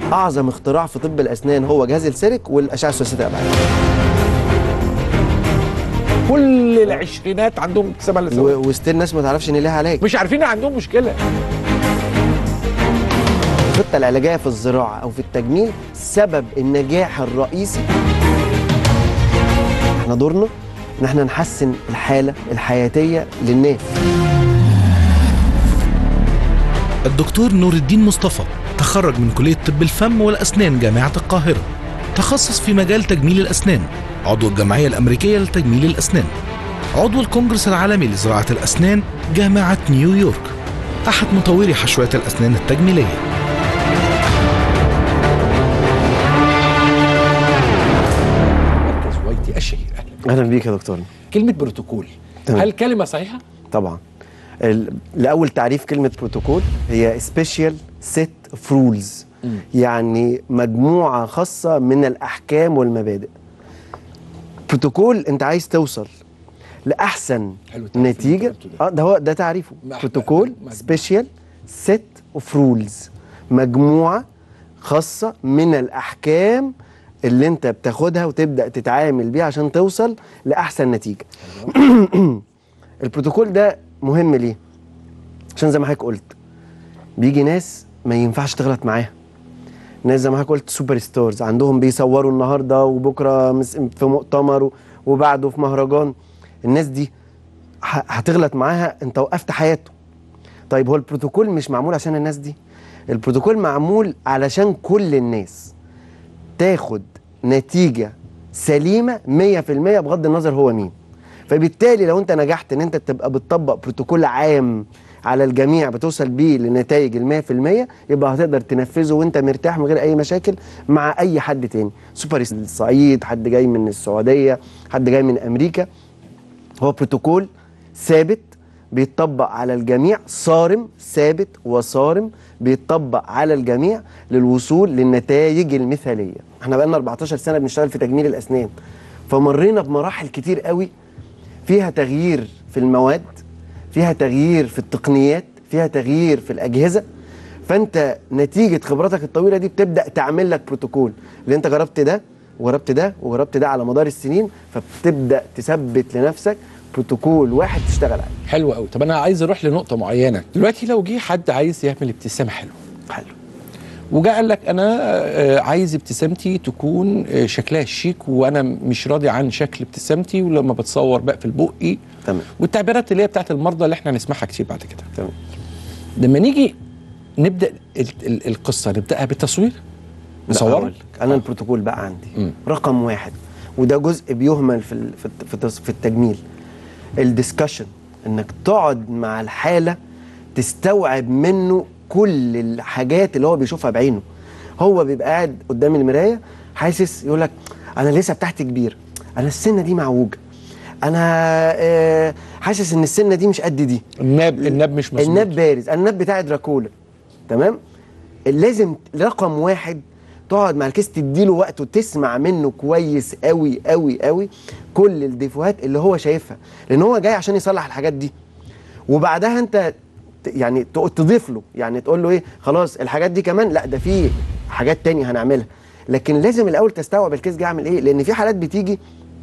اعظم اختراع في طب الاسنان هو جهاز السيرك والاشعه الثلاثيه الابعاد كل العشرينات عندهم ابتسامه على الزواج و- وستيل الناس ما تعرفش ان ليها علاج مش عارفين إن عندهم مشكله الخطه العلاجيه في الزراعه او في التجميل سبب النجاح الرئيسي احنا دورنا ان احنا نحسن الحاله الحياتيه للناس الدكتور نور الدين مصطفى تخرج من كلية طب الفم والأسنان جامعة القاهرة تخصص في مجال تجميل الأسنان عضو الجمعية الأمريكية لتجميل الأسنان عضو الكونجرس العالمي لزراعة الأسنان جامعة نيويورك أحد مطوري حشوات الأسنان التجميلية مركز وايتي الشهير أهلا. اهلا بيك يا دكتور كلمه بروتوكول تمام. هل كلمه صحيحه طبعا ال- لاول تعريف كلمه بروتوكول هي سبيشال سيت اوف رولز يعني مجموعه خاصه من الاحكام والمبادئ بروتوكول انت عايز توصل لاحسن حلو التعريف اللي أنت نتيجه قلته ده. اه ده هو ده تعريفه مع- بروتوكول مع- سبيشال سيت اوف رولز مجموعه خاصه من الاحكام اللي انت بتاخدها وتبدا تتعامل بيها عشان توصل لاحسن نتيجه البروتوكول ده مهم ليه عشان زي ما حضرتك قلت بيجي ناس ما ينفعش تغلط معاها ناس زي ما حضرتك قلت سوبر ستارز عندهم بيصوروا النهارده وبكره مس- في مؤتمر و- وبعده في مهرجان الناس دي ه- هتغلط معاها انت وقفت حياته طيب هو البروتوكول مش معمول عشان الناس دي البروتوكول معمول علشان كل الناس تاخد نتيجة سليمة 100% بغض النظر هو مين فبالتالي لو انت نجحت ان انت تبقى بتطبق بروتوكول عام على الجميع بتوصل بيه لنتائج ال 100% يبقى هتقدر تنفذه وانت مرتاح من غير اي مشاكل مع اي حد تاني سوبر الصعيد حد جاي من السعودية حد جاي من امريكا هو بروتوكول ثابت بيتطبق على الجميع صارم ثابت وصارم بيتطبق على الجميع للوصول للنتائج المثاليه احنا بقالنا 14 سنه بنشتغل في تجميل الاسنان فمرينا بمراحل كتير قوي فيها تغيير في المواد فيها تغيير في التقنيات فيها تغيير في الاجهزه فانت نتيجه خبراتك الطويله دي بتبدا تعمل لك بروتوكول اللي انت جربت ده وجربت ده وجربت ده على مدار السنين فبتبدا تثبت لنفسك بروتوكول واحد تشتغل عليه حلو قوي طب انا عايز اروح لنقطه معينه دلوقتي لو جه حد عايز يعمل ابتسامه حلوه حلو وجاء قال لك انا آه، عايز ابتسامتي تكون آه، شكلها شيك وانا مش راضي عن شكل ابتسامتي ولما بتصور بقفل بقي تمام والتعبيرات اللي هي بتاعت المرضى اللي احنا هنسمعها كتير بعد كده تمام لما نيجي نبدا ال ال القصه نبداها بالتصوير لا، نصور هقول لك. انا البروتوكول بقى عندي مم. رقم واحد وده جزء بيهمل في ال- في الت- في التص- في التجميل الديسكشن انك تقعد مع الحاله تستوعب منه كل الحاجات اللي هو بيشوفها بعينه هو بيبقى قاعد قدام المرايه حاسس يقول لك انا لسه بتاعتي كبيره انا السنه دي معوجه انا آه، حاسس ان السنه دي مش قد دي الناب الناب مش مظبوط الناب بارز الناب بتاع دراكولا تمام لازم رقم واحد تقعد مع الكيس تديله وقت وتسمع منه كويس قوي قوي قوي كل الديفوهات اللي هو شايفها لان هو جاي عشان يصلح الحاجات دي وبعدها انت ت- يعني ت- تضيف له يعني تقول له ايه خلاص الحاجات دي كمان لا ده في حاجات تانية هنعملها لكن لازم الاول تستوعب الكيس جاي عامل ايه لان في حالات بتيجي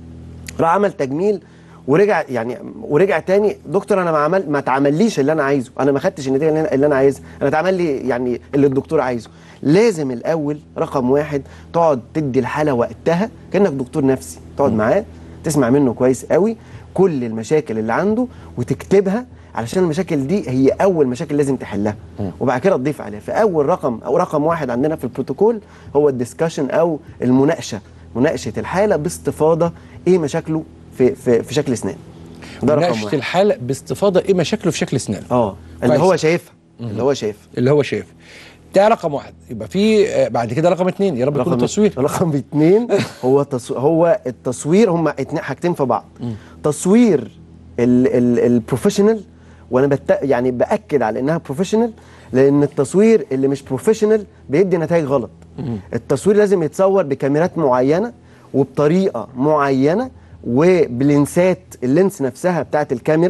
راح عمل تجميل ورجع يعني ورجع تاني دكتور انا ما عمل ما اتعمليش اللي انا عايزه انا ما خدتش النتيجه اللي أنا- اللي انا عايزها انا اتعمل لي يعني اللي الدكتور عايزه لازم الاول رقم واحد تقعد تدي الحاله وقتها كانك دكتور نفسي تقعد معاه تسمع منه كويس قوي كل المشاكل اللي عنده وتكتبها علشان المشاكل دي هي اول مشاكل لازم تحلها وبعد كده تضيف عليها فاول رقم او رقم واحد عندنا في البروتوكول هو الديسكشن او المناقشه مناقشه الحاله باستفاضه ايه مشاكله في في, في شكل اسنان ده رقم مناقشه واحد الحاله باستفاضه ايه مشاكله في شكل اسنانه اه اللي كويس. هو شايفها اللي هو شايفها اللي هو شايف ده رقم واحد يبقى في آه، بعد كده رقم اتنين يا رب يكون التصوير رقم اتنين هو تصو... هو التصوير هما اتنين حاجتين في بعض تصوير ال... ال... البروفيشنال وانا بت... يعني باكد على انها بروفيشنال لان التصوير اللي مش بروفيشنال بيدي نتائج غلط التصوير لازم يتصور بكاميرات معينه وبطريقه معينه وبلنسات اللينس نفسها بتاعت الكاميرا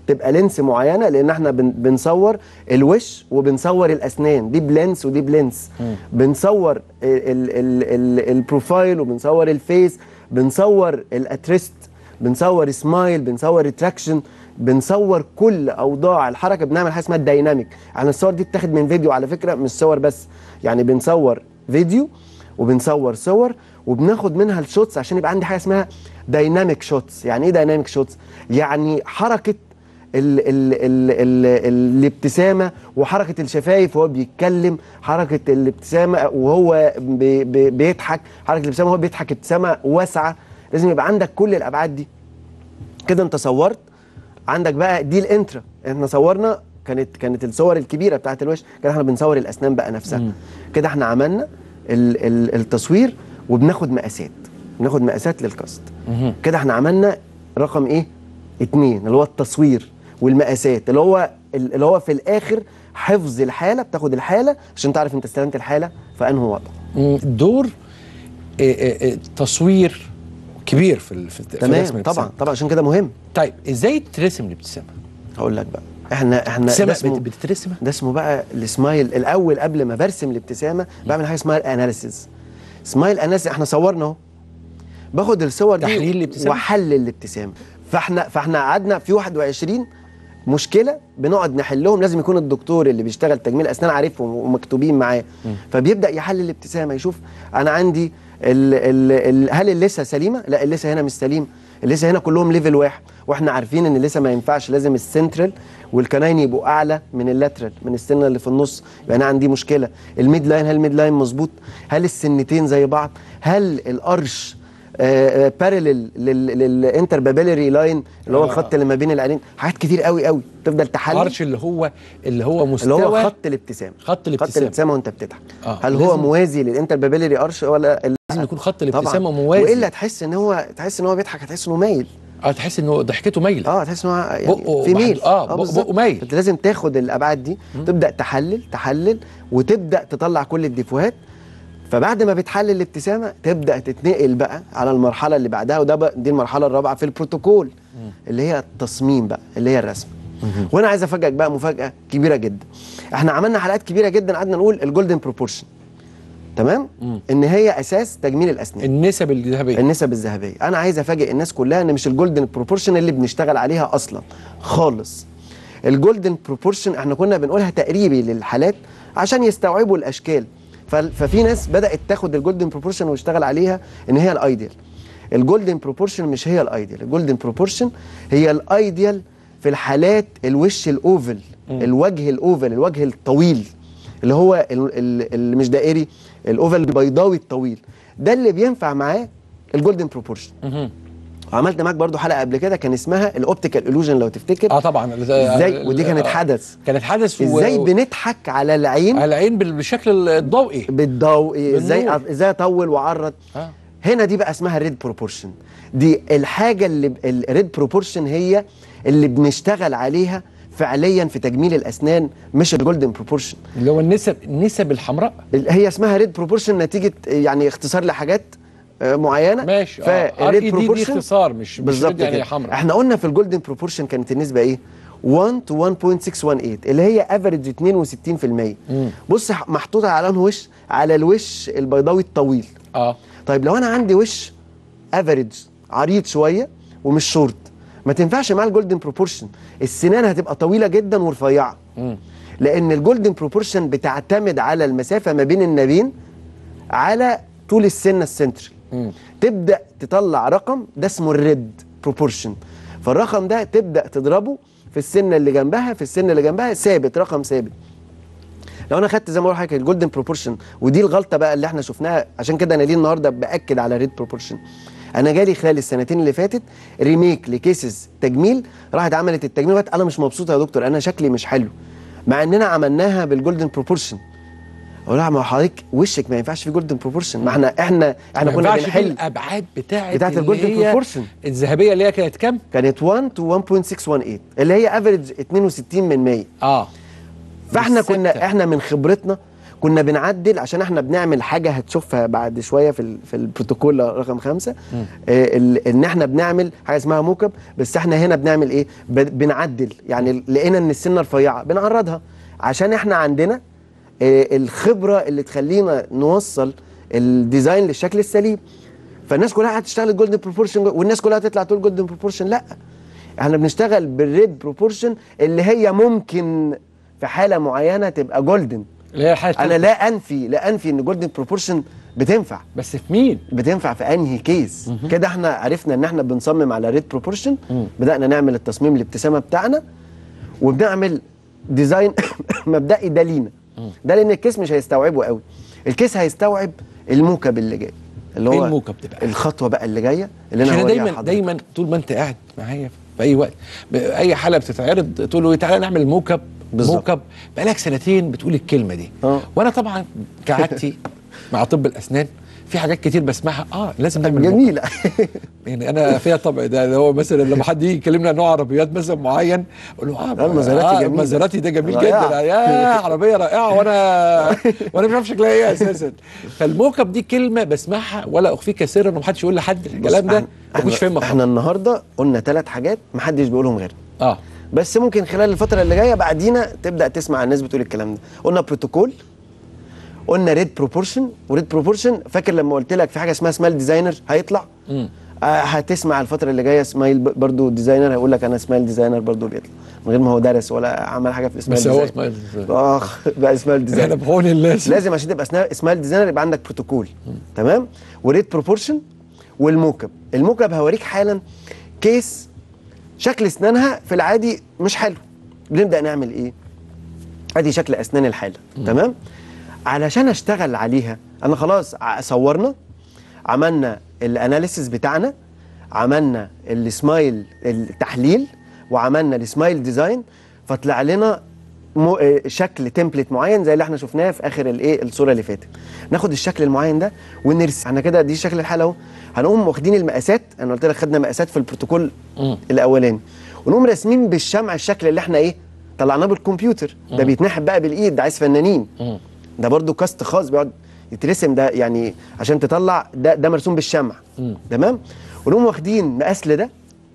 تبقى لينس معينه لان احنا بن بنصور الوش وبنصور الاسنان دي بلينس ودي بلينس بنصور ال ال ال ال البروفايل وبنصور الفيس بنصور الاتريست بنصور سمايل بنصور ريتراكشن بنصور كل اوضاع الحركه بنعمل حاجه اسمها الدايناميك يعني الصور دي بتاخد من فيديو على فكره مش صور بس يعني بنصور فيديو وبنصور صور وبناخد منها الشوتس عشان يبقى عندي حاجه اسمها دايناميك شوتس يعني ايه دايناميك شوتس يعني حركه ال ال ال ال الابتسامه وحركه الشفايف وهو بيتكلم حركه الابتسامه وهو بي بي بيضحك حركه الابتسامه وهو بيضحك ابتسامه واسعه لازم يبقى عندك كل الابعاد دي كده انت صورت عندك بقى دي الانترا احنا صورنا كانت كانت الصور الكبيره بتاعت الوش كده احنا بنصور الاسنان بقى نفسها كده احنا عملنا ال ال التصوير وبناخد مقاسات بناخد مقاسات للكاست كده احنا عملنا رقم ايه اتنين اللي هو التصوير والمقاسات اللي هو اللي هو في الاخر حفظ الحاله بتاخد الحاله عشان تعرف انت استلمت الحاله في انهي وضع مم، دور آه، آه، آه، تصوير كبير في ال- في في رسم تمام الابتسامة. طبعا طبعا عشان كده مهم طيب ازاي ترسم الابتسامه؟ هقول لك بقى احنا احنا ده الابتسامه اسمه بت- بتترسم ده اسمه بقى السمايل الاول قبل ما برسم الابتسامه بعمل حاجه اسمها الاناليسيز سمايل اناليسيز احنا صورنا اهو باخد الصور دي تحليل الابتسامة؟ واحلل الابتسامه فاحنا فاحنا قعدنا في 21 مشكله بنقعد نحلهم لازم يكون الدكتور اللي بيشتغل تجميل اسنان عارفهم ومكتوبين معاه فبيبدا يحلل الابتسامه يشوف انا عندي ال ال ال هل اللثه سليمه لا اللثه هنا مش سليمه اللثه هنا كلهم ليفل واحد واحنا عارفين ان اللثه ما ينفعش لازم السنترال والكناين يبقوا اعلى من اللاترال من السنه اللي في النص يبقى انا عندي مشكله الميد لاين هل الميد لاين مظبوط هل السنتين زي بعض هل القرش بارلل للانتر بابيلري لاين اللي هو آه. الخط اللي ما بين العينين حاجات كتير قوي قوي تفضل تحلل الارش اللي هو اللي هو مستوى اللي هو خط الابتسامه خط الابتسامة. خط الابتسامه وانت بتضحك آه، هل هو لازم- موازي للانتر بابيلري ارش ولا ال- لازم يكون خط طبعاً. الابتسامه موازي والا تحس ان هو تحس ان هو بيضحك هتحس انه مايل اه تحس انه ضحكته مايله اه تحس ان هو يعني بقه في ميل محد- آه، بقه- بالظبط. بقه مايل. انت لازم تاخد الابعاد دي تبدا تحلل تحلل وتبدا تطلع كل الديفوهات فبعد ما بتحلل الابتسامه تبدا تتنقل بقى على المرحله اللي بعدها وده بقى دي المرحله الرابعه في البروتوكول اللي هي التصميم بقى اللي هي الرسم وانا عايز افاجئك بقى مفاجاه كبيره جدا احنا عملنا حلقات كبيره جدا قعدنا نقول الجولدن بروبورشن تمام ان هي اساس تجميل الاسنان النسب الذهبيه النسب الذهبيه انا عايز افاجئ الناس كلها ان مش الجولدن بروبورشن اللي بنشتغل عليها اصلا خالص الجولدن بروبورشن احنا كنا بنقولها تقريبي للحالات عشان يستوعبوا الاشكال ف- ففي ناس بدات تاخد الجولدن بروبورشن ويشتغل عليها ان هي الايديال الجولدن بروبورشن مش هي الايديال الجولدن بروبورشن هي الايديال في الحالات الوش الاوفل الوجه الاوفل الوجه الطويل اللي هو ال- ال- اللي مش دائري الاوفل البيضاوي الطويل ده اللي بينفع معاه الجولدن بروبورشن وعملت معاك برضو حلقه قبل كده كان اسمها الاوبتيكال illusion لو تفتكر اه طبعا ازاي ودي كانت آه، حدث كانت حدث و- ازاي بنضحك على العين على العين بال- بالشكل الضوئي بالضوء ازاي بالنور. ازاي اطول واعرض آه. هنا دي بقى اسمها الريد بروبورشن دي الحاجه اللي الريد بروبورشن هي اللي بنشتغل عليها فعليا في تجميل الاسنان مش الجولدن بروبورشن اللي هو النسب النسب الحمراء هي اسمها ريد بروبورشن نتيجه يعني اختصار لحاجات آه، معينه ماشي اه ار اي دي دي اختصار مش مش بالظبط رد يعني كده حمراء احنا قلنا في الجولدن بروبورشن كانت النسبه ايه 1 to 1.618 اللي هي افريج 62% بص محطوطه على انه وش على الوش البيضاوي الطويل اه طيب لو انا عندي وش افريج عريض شويه ومش شورت ما تنفعش معاه الجولدن بروبورشن السنان هتبقى طويله جدا ورفيعه لان الجولدن بروبورشن بتعتمد على المسافه ما بين النابين على طول السنه السنترال تبدا تطلع رقم ده اسمه الريد بروبورشن فالرقم ده تبدا تضربه في السنه اللي جنبها في السنه اللي جنبها ثابت رقم ثابت لو انا خدت زي ما بقول لحضرتك الجولدن بروبورشن ودي الغلطه بقى اللي احنا شفناها عشان كده انا ليه النهارده باكد على ريد بروبورشن انا جالي خلال السنتين اللي فاتت ريميك لكيسز تجميل راحت عملت التجميل وقالت انا مش مبسوطه يا دكتور انا شكلي مش حلو مع اننا عملناها بالجولدن بروبورشن اقول لها ما هو حضرتك وشك ما ينفعش فيه جولدن بروبورشن ما احنا احنا احنا ما كنا ينفعش في بنحل الابعاد بتاعت بتاعت اللي الجولدن هي بروبورشن. الذهبيه اللي هي كانت كام؟ كانت 1 تو 1.618 اللي هي افريج 62 من 100 اه فاحنا بالستة. كنا احنا من خبرتنا كنا بنعدل عشان احنا بنعمل حاجه هتشوفها بعد شويه في ال- في البروتوكول رقم خمسة آه ال- ان احنا بنعمل حاجه اسمها موك اب بس احنا هنا بنعمل ايه ب- بنعدل يعني لقينا ان السنه رفيعه بنعرضها عشان احنا عندنا آه، الخبره اللي تخلينا نوصل الديزاين للشكل السليم فالناس كلها هتشتغل الجولدن بروبورشن والناس كلها تطلع تقول جولدن بروبورشن لا احنا بنشتغل بالريد بروبورشن اللي هي ممكن في حاله معينه تبقى جولدن اللي هي الحاله انا لا انفي لا انفي ان جولدن بروبورشن بتنفع بس في مين؟ بتنفع في انهي كيس كده احنا عرفنا ان احنا بنصمم على ريد بروبورشن بدانا نعمل التصميم الابتسامه بتاعنا وبنعمل ديزاين مبدئي ده لينا ده لان الكيس مش هيستوعبه قوي الكيس هيستوعب الموكب اللي جاي اللي ايه هو الموكب ده بقى؟ الخطوه بقى اللي جايه اللي انا انا هوريها دايما لحضرتك. دايما طول ما انت قاعد معايا في اي وقت ب- اي حلقه بتتعرض تقول له تعالى نعمل موك اب بالظبط. موك اب بقالك سنتين بتقول الكلمه دي اه. وانا طبعا كعادتي مع طب الاسنان في حاجات كتير بسمعها اه لازم نعمل موك اب. جميله يعني انا فيها طبع ده اللي هو مثلا لما حد يجي يكلمنا عن نوع عربيات مثلا معين اقول له اه المازيراتي جميل. المازيراتي ده جميل رائعة. جدا يا عربيه رائعه وانا وانا مش عارف شكلها ايه اساسا فالموك اب دي كلمه بسمعها ولا اخفيك سرا ومحدش يقول لحد الكلام ده ما كنتش فاهمها خالص. احنا النهارده قلنا ثلاث حاجات محدش بيقولهم غيرنا اه بس ممكن خلال الفترة اللي جاية بعدينا تبدأ تسمع الناس بتقول الكلام ده قلنا بروتوكول قلنا ريد بروبورشن وريد بروبورشن فاكر لما قلت لك في حاجة اسمها سمايل ديزاينر هيطلع مم. آه هتسمع الفترة اللي جاية سمايل ب- برضو ديزاينر هيقول لك انا سمايل ديزاينر برضو بيطلع من غير ما هو درس ولا عمل حاجة في اسمايل بس هو ديزاينر. اسماعيل اخ بقى سمايل احنا ديزاينر بعون الله لازم عشان تبقى اسمها اسمايل ديزاينر يبقى عندك بروتوكول تمام وريد بروبورشن والموكب الموكب هوريك حالا كيس شكل اسنانها في العادي مش حلو بنبدا نعمل ايه ادي شكل اسنان الحاله تمام علشان اشتغل عليها انا خلاص ع- صورنا عملنا الاناليسيس بتاعنا عملنا السمايل التحليل وعملنا السمايل ديزاين فطلع لنا مو آه، شكل تمبلت معين زي اللي احنا شفناه في اخر الايه الصوره اللي فاتت ناخد الشكل المعين ده ونرسم احنا كده دي شكل الحاله اهو هنقوم واخدين المقاسات انا قلت لك خدنا مقاسات في البروتوكول مم. الاولاني ونقوم راسمين بالشمع الشكل اللي احنا ايه طلعناه بالكمبيوتر ده بيتنحت بقى بالايد ده عايز فنانين مم. ده برضو كاست خاص بيقعد يترسم ده يعني عشان تطلع ده ده مرسوم بالشمع مم. تمام ونقوم واخدين مقاس لده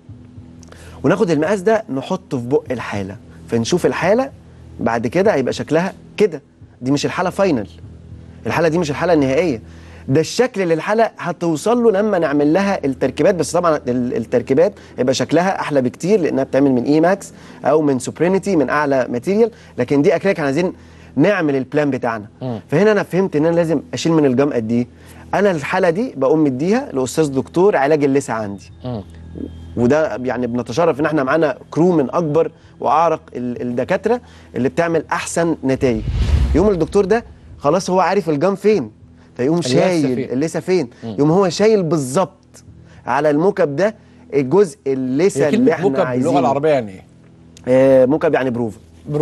وناخد المقاس ده نحطه في بق الحاله فنشوف الحاله بعد كده هيبقى شكلها كده دي مش الحاله فاينل الحاله دي مش الحاله النهائيه ده الشكل اللي الحاله هتوصل له لما نعمل لها التركيبات بس طبعا ال- التركيبات هيبقى شكلها احلى بكتير لانها بتعمل من اي ماكس او من سوبرينيتي من اعلى ماتيريال لكن دي اكريليك احنا عايزين نعمل البلان بتاعنا مم. فهنا انا فهمت ان انا لازم اشيل من الجام قد ايه انا الحاله دي بقوم مديها لاستاذ دكتور علاج اللثه عندي مم. وده يعني بنتشرف ان احنا معانا كرو من اكبر واعرق ال- الدكاتره اللي بتعمل احسن نتائج يوم الدكتور ده خلاص هو عارف الجام فين فيقوم اللثة شايل فين؟ اللثه فين يقوم هو شايل بالظبط على الموكب ده الجزء اللثه هي اللي كلمه احنا موكب باللغه عايزينه العربيه يعني ايه؟ آه موكب يعني بروفا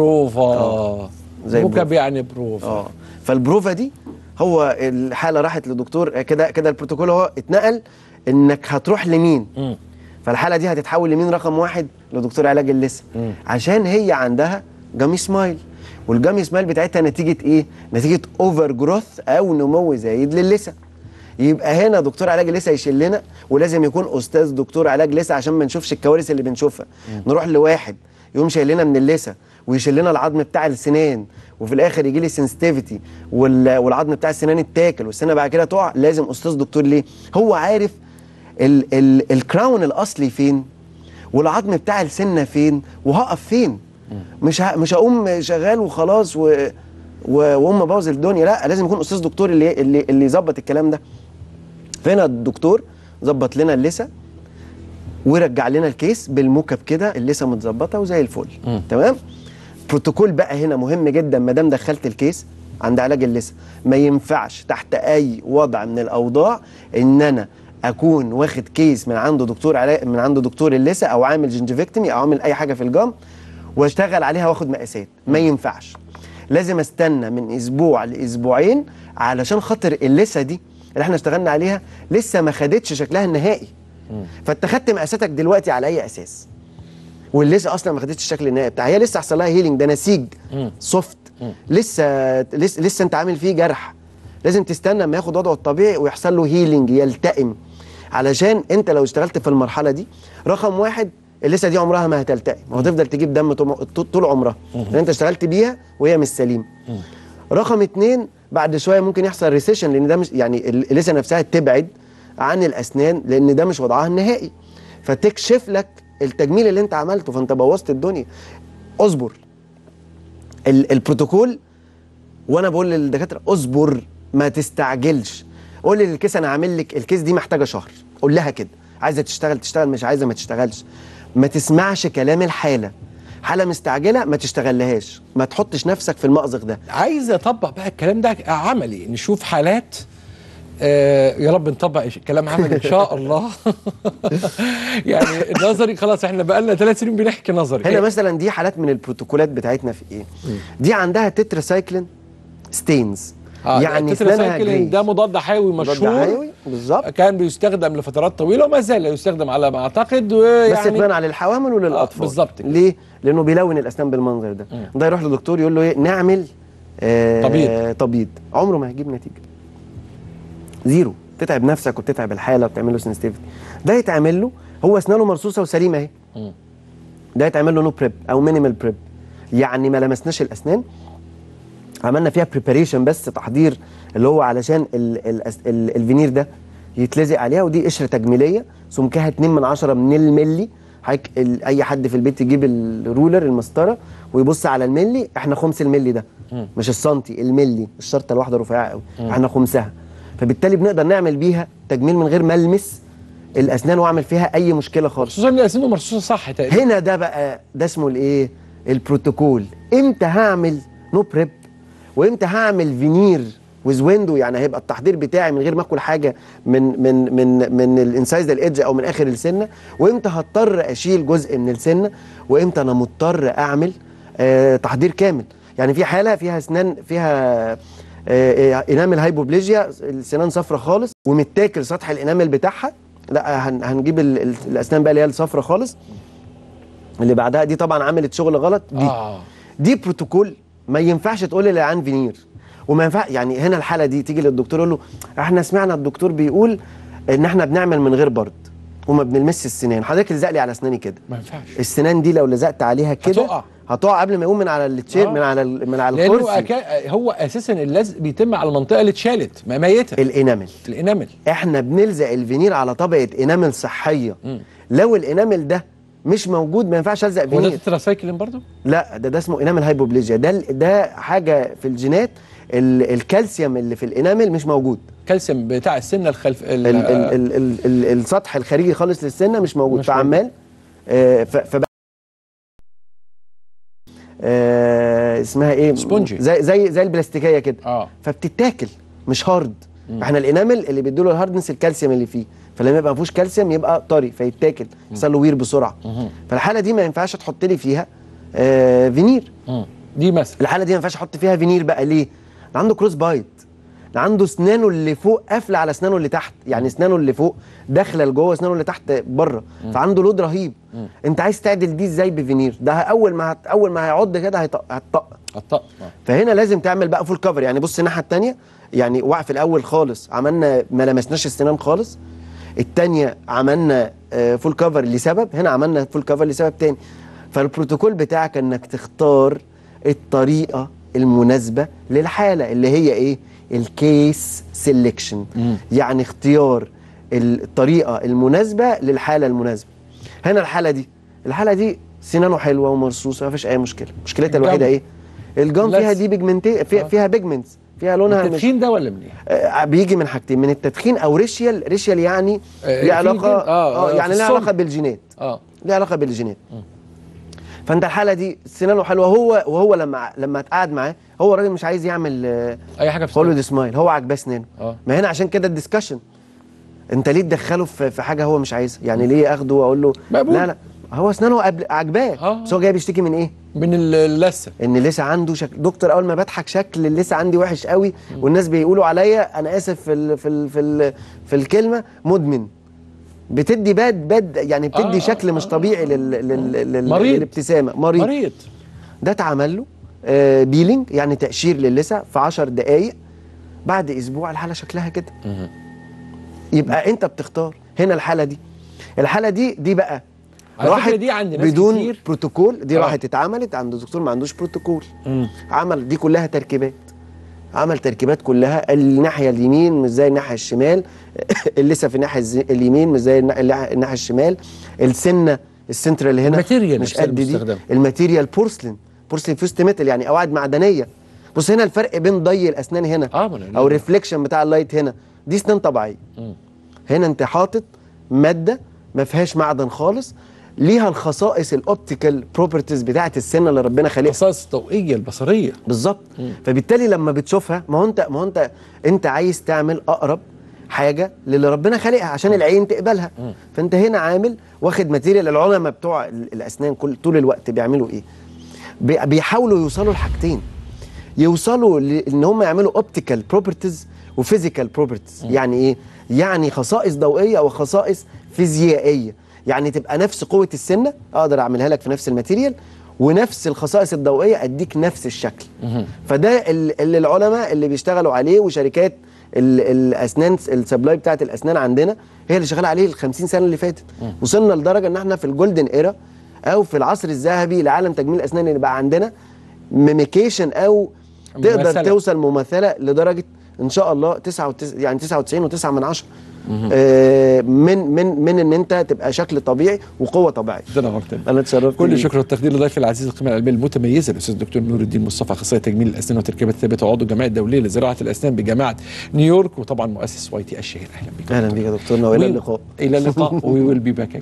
بروفا زي موكب بروفا. يعني بروفا اه فالبروفا دي هو الحاله راحت لدكتور آه، كده كده البروتوكول هو اتنقل انك هتروح لمين مم. فالحاله دي هتتحول لمين رقم واحد لدكتور علاج اللثه مم. عشان هي عندها جامي سمايل والجامي سمايل بتاعتها نتيجه ايه نتيجه اوفر جروث او نمو زايد للثه يبقى هنا دكتور علاج اللثه يشيل لنا ولازم يكون استاذ دكتور علاج لثه عشان ما نشوفش الكوارث اللي بنشوفها نروح لواحد يقوم شايل لنا من اللثه ويشيل لنا العظم بتاع السنان وفي الاخر يجي لي سنسيتيفيتي والعظم بتاع السنان اتاكل والسنه بعد كده تقع لازم استاذ دكتور ليه هو عارف ال ال الكراون الاصلي فين والعظم بتاع السنه فين وهقف فين مش ه... مش هقوم شغال وخلاص و و- واقوم ابوظ الدنيا لا لازم يكون استاذ دكتور اللي اللي اللي يظبط الكلام ده فهنا الدكتور ظبط لنا اللثه ورجع لنا الكيس بالموكب كده اللثه متظبطه وزي الفل مم. تمام بروتوكول بقى هنا مهم جدا ما دام دخلت الكيس عند علاج اللثه ما ينفعش تحت اي وضع من الاوضاع ان انا اكون واخد كيس من عنده دكتور علاج من عنده دكتور اللثه او عامل جنجفكتمي او عامل اي حاجه في الجام واشتغل عليها واخد مقاسات ما ينفعش لازم استنى من اسبوع لاسبوعين علشان خاطر اللثه دي اللي احنا اشتغلنا عليها لسه ما خدتش شكلها النهائي فانت خدت مقاساتك دلوقتي على اي اساس واللسه اصلا ما خدتش الشكل النهائي بتاعها هي لسه حصل لها هيلينج ده نسيج مم. سوفت مم. لسه لسه لسه انت عامل فيه جرح لازم تستنى اما ياخد وضعه الطبيعي ويحصل له هيلينج يلتئم علشان انت لو اشتغلت في المرحله دي رقم واحد اللسه دي عمرها ما هتلتئم وهتفضل تجيب دم طول- طول عمرها لان انت اشتغلت بيها وهي مش سليمه رقم اتنين بعد شويه ممكن يحصل ريسيشن لان ده مش يعني اللسه نفسها تبعد عن الاسنان لان ده مش وضعها النهائي فتكشف لك التجميل اللي انت عملته فانت بوظت الدنيا اصبر ال- البروتوكول وانا بقول للدكاتره اصبر ما تستعجلش قول للكيس انا عامل لك الكيس دي محتاجه شهر قول لها كده عايزه تشتغل تشتغل مش عايزه ما تشتغلش ما تسمعش كلام الحاله حاله مستعجله ما تشتغلهاش ما تحطش نفسك في المأزق ده عايز اطبق بقى الكلام ده عملي نشوف حالات آه يا رب نطبق إيش- كلام عملي ان شاء الله يعني النظري خلاص احنا بقى لنا ثلاث سنين بنحكي نظري هنا إيه؟ مثلا دي حالات من البروتوكولات بتاعتنا في ايه دي عندها تتراسايكلين ستينز آه يعني التترا اسنانها سايكلين جري ده مضاد حيوي مضاد مشهور حيوي بالظبط كان بيستخدم لفترات طويله وما زال يستخدم على ما اعتقد بس ويعني اتمنع للحوامل وللاطفال آه، بالظبط كده. ليه لانه بيلون الاسنان بالمنظر ده ده يروح للدكتور يقول له ايه نعمل آه تبييض. تبييض عمره ما هيجيب نتيجه زيرو تتعب نفسك وتتعب الحاله وتعمل له سنسيتيفيتي ده يتعمل له هو اسنانه مرصوصه وسليمه اهي مم. ده يتعمل له نو بريب او مينيمال بريب يعني ما لمسناش الاسنان عملنا فيها بريباريشن بس تحضير اللي هو علشان ال ال ال الفينير ده يتلزق عليها ودي قشره تجميليه سمكها 2 من 10 من الملي حضرتك ال- اي حد في البيت يجيب الرولر المسطره ويبص على الملي احنا خمس الملي ده مش السنتي الملي مش شرط الواحده رفيعه قوي احنا خمسها فبالتالي بنقدر نعمل بيها تجميل من غير ما المس الاسنان واعمل فيها اي مشكله خالص خصوصا ان اسنانه مرصوصه صح تقريبا هنا ده بقى ده اسمه الايه البروتوكول امتى هعمل نو بريب وامتى هعمل فينير ويز ويندو يعني هيبقى التحضير بتاعي من غير ما اكل حاجه من من من من الانسايز الايدج او من اخر السنه وامتى هضطر اشيل جزء من السنه وامتى انا مضطر اعمل آه تحضير كامل يعني في حاله فيها اسنان فيها آه، آه، انامل هايبوبليجيا السنان صفرة خالص ومتاكل سطح الانامل بتاعها لا هن- هنجيب ال- ال- الاسنان بقى اللي هي الصفرة خالص اللي بعدها دي طبعا عملت شغل غلط دي اه دي بروتوكول ما ينفعش تقول لي عن فينير وما ينفع يعني هنا الحاله دي تيجي للدكتور يقول له احنا سمعنا الدكتور بيقول ان احنا بنعمل من غير برد وما بنلمس السنان حضرتك لزق لي على اسناني كده ما ينفعش السنان دي لو لزقت عليها كده هتقع. هتقع قبل ما يقوم من على التشير آه. من على ال- من على لانه الكرسي أكا... هو اساسا اللزق بيتم على المنطقه اللي اتشالت ما ميته الانامل الانامل احنا بنلزق الفينير على طبقه انامل صحيه لو الانامل ده مش موجود ما ينفعش الزق هو ده فينير تتراسايكلين برضه لا ده ده اسمه انامل هايبوبليجيا ده ده حاجه في الجينات ال- الكالسيوم اللي في الانامل مش موجود الكالسيوم بتاع السنه الخلف ال... ال ال ال ال ال السطح الخارجي خالص للسنه مش موجود مش فعمال آه ف ف آه اسمها ايه سبونجي. زي زي زي البلاستيكيه كده اه فبتتاكل مش هارد احنا الانامل اللي بيديله الهاردنس الكالسيوم اللي فيه فلما يبقى ما فيهوش كالسيوم يبقى طري فيتاكل يحصل له وير بسرعه فالحاله دي ما ينفعش تحط لي فيها آه فينير مم. دي مثلا الحاله دي ما ينفعش احط فيها فينير بقى ليه؟ ده عنده كروس بايت ده عنده اسنانه اللي فوق قافله على اسنانه اللي تحت يعني اسنانه اللي فوق داخله لجوه اسنانه اللي تحت بره فعنده لود رهيب انت عايز تعدل دي ازاي بفينير ده اول ما هت... اول ما هيعض كده هيطق هتطق الطق آه. فهنا لازم تعمل بقى فول كفر يعني بص الناحيه الثانيه يعني وقع في الاول خالص عملنا ما لمسناش السنان خالص الثانيه عملنا آه، فول كفر لسبب هنا عملنا فول كفر لسبب تاني فالبروتوكول بتاعك انك تختار الطريقه المناسبه للحاله اللي هي ايه الكيس سيلكشن يعني اختيار الطريقه المناسبه للحاله المناسبه هنا الحاله دي الحاله دي سنانه حلوه ومرصوصه مفيش اي مشكله مشكلتها الجم. الوحيده ايه الجام فيها لس. دي بيجمنتي فيها, آه. فيها بيجمنتس فيها لونها مش التدخين ده ولا منين؟ آه بيجي من حاجتين من التدخين او ريشيال ريشيال يعني آه، ليه في علاقه جن- آه، اه آه، يعني في ليه الصلب. علاقه بالجينات اه ليه علاقه بالجينات فانت الحاله دي سنانه حلوه هو وهو لما لما اتقعد معاه هو الراجل مش عايز يعمل آه، اي حاجه في هوليود سمايل هو عاجباه اسنانه اه ما هنا عشان كده الدسكشن انت ليه تدخله في في حاجه هو مش عايزها يعني ليه اخده واقول له مقبول. لا لا هو اسنانه قبل- عاجباه آه. بس هو جاي بيشتكي من ايه من اللثه ان لسه عنده شكل دكتور اول ما بضحك شكل لسه عندي وحش قوي والناس بيقولوا عليا انا اسف في ال... في ال... في ال... في الكلمه مدمن بتدي باد باد يعني بتدي آه، شكل آه، مش طبيعي لل لل لل مريض. للابتسامه مريض, مريض ده اتعمل له آه بيلينج يعني تقشير للثه في 10 دقائق بعد اسبوع الحاله شكلها كده يبقى انت بتختار هنا الحاله دي الحاله دي دي بقى على راحت فكرة دي عند ناس بدون كتير. بروتوكول دي آه. راحت اتعملت عند دكتور ما عندوش بروتوكول مم. عمل دي كلها تركيبات عمل تركيبات كلها الناحيه اليمين مش زي الناحيه الشمال اللثه في الناحيه الز- اليمين مش زي النا- الناحيه الناحية الشمال السنه السنترال اللي هنا الماتيريال مش نفسها قد دي المستخدمة. الماتيريال بورسلين بورسلين فيوست ميتال يعني قواعد معدنيه بص هنا الفرق بين ضي الاسنان هنا آه، ما أنا- او ريفليكشن بتاع اللايت هنا دي اسنان طبيعيه هنا انت حاطط ماده ما فيهاش معدن خالص ليها الخصائص الاوبتيكال بروبرتيز بتاعت السنه اللي ربنا خالقها الخصائص الضوئيه البصريه بالظبط فبالتالي لما بتشوفها ما هو انت ما هو انت انت عايز تعمل اقرب حاجه للي ربنا خالقها عشان العين تقبلها فانت هنا عامل واخد ماتيريال العلماء بتوع ال- الاسنان كل طول الوقت بيعملوا ايه بي- بيحاولوا يوصلوا لحاجتين يوصلوا لان هم يعملوا اوبتيكال بروبرتيز وفيزيكال بروبرتيز يعني ايه يعني خصائص ضوئيه وخصائص فيزيائيه يعني تبقى نفس قوه السنه اقدر اعملها لك في نفس الماتيريال ونفس الخصائص الضوئيه اديك نفس الشكل فده ال- اللي العلماء اللي بيشتغلوا عليه وشركات ال- الاسنان السبلاي بتاعت الاسنان عندنا هي اللي شغاله عليه ال 50 سنه اللي فاتت وصلنا لدرجه ان احنا في الجولدن ايرا او في العصر الذهبي لعالم تجميل الاسنان اللي بقى عندنا ميميكيشن او تقدر مماثلة. توصل مماثله لدرجه ان شاء الله 99 يعني 99 و9 من 10 آه من من من ان انت تبقى شكل طبيعي وقوه طبيعيه ده نورتنا انا اتشرفت كل بيك. الشكر والتقدير لضيفي العزيز القيمه العلميه المتميزه الاستاذ الدكتور نور الدين مصطفى اخصائي تجميل الاسنان وتركيبه الثابته وعضو الجمعيه الدوليه لزراعه الاسنان بجامعه نيويورك وطبعا مؤسس واي تي الشهير اهلا بك اهلا بيك يا دكتورنا والى We- اللقاء الى اللقاء وي ويل بي باك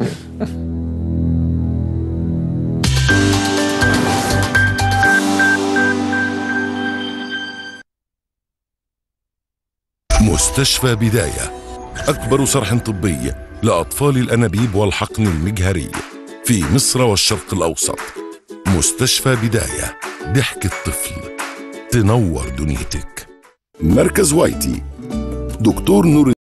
مستشفى بداية أكبر صرح طبي لأطفال الأنابيب والحقن المجهري في مصر والشرق الأوسط مستشفى بداية ضحك الطفل تنور دنيتك مركز وايتي دكتور نور